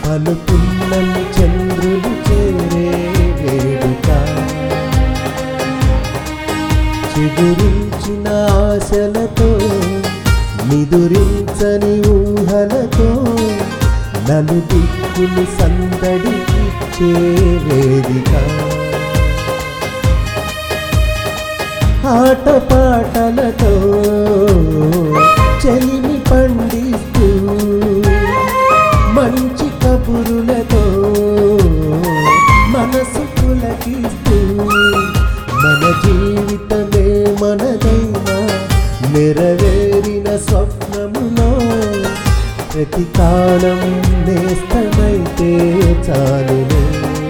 పలుకున్నని చంద్రులు చేరే వేడుక చిగురించిన ఆశలతో నిదురించని ఊహలతో నలు దిక్కులు సందడికిచ్చే వేదిక ఆటపాటలతో చెలిమి పండిస్తూ మంచి కబురులతో మనసు పులకిస్తూ మన జీవితమే మనదైనా నెరవేరిన స్వప్నములో ప్రతి కాలం నేస్తమైతే చాలునే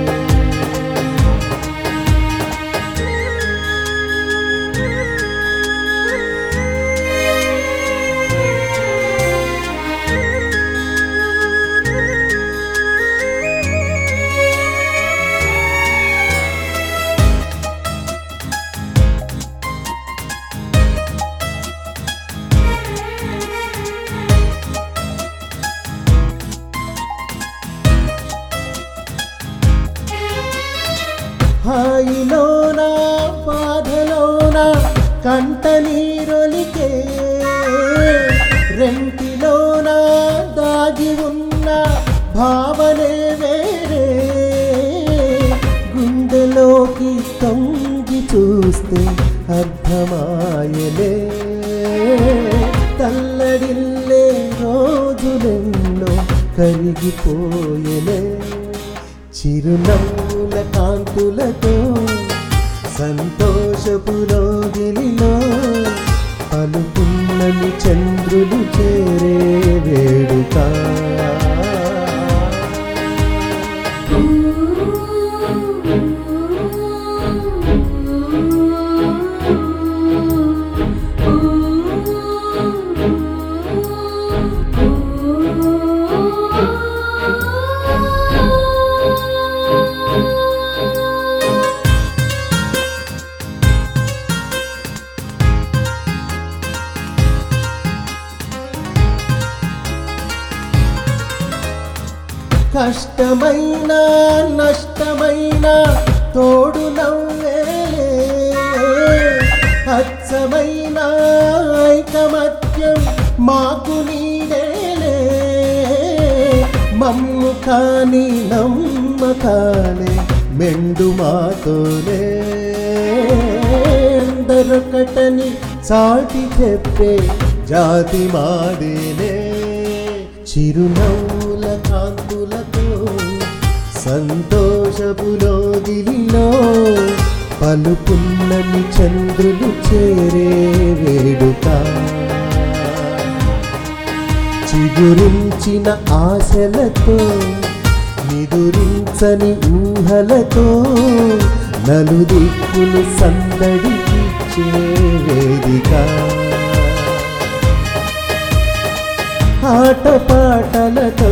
హాయిలోన బాధలోన కంట నీరొలికే రెంటిలోన దాగి ఉన్న భావనే వేరే గుండెలోకి తొంగి చూస్తే అర్థమాయలే తల్లడిల్లే రోజులెన్నో కరిగిపోయలే చిరునవ్వుల కాంతులతో సంతోషపు రోగిలిలో పలుకున్నని చంద్రులు చేరే వేడుక కష్టమైన నష్టమైన తోడు నవ్వేలే అచ్చమైన ఐకమత్యం మాకు నీడేలే మమ్ము కాని నమ్మకాలే మెండు మాతోనే దొరకటని చాటి చెప్పే జాతి మాదేనే చిరునవ్వుల కాంతులతో సంతోషపులో గిలిలో పలుకున్నని చంద్రులు చేరే వేడుక చిగురించిన ఆశలతో నిదురించని ఊహలతో నలుదిక్కులు సందడికిచ్చే వేదిక ఆటపాటలతో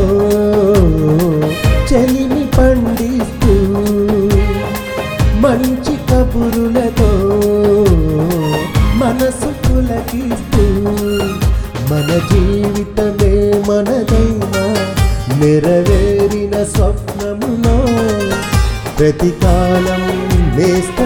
చెలిమి పండిస్తూ మంచి కబురులతో మనసు పులకిస్తూ మన జీవితమే మనదైనా నెరవేరిన స్వప్నములో ప్రతికాలం నేస్త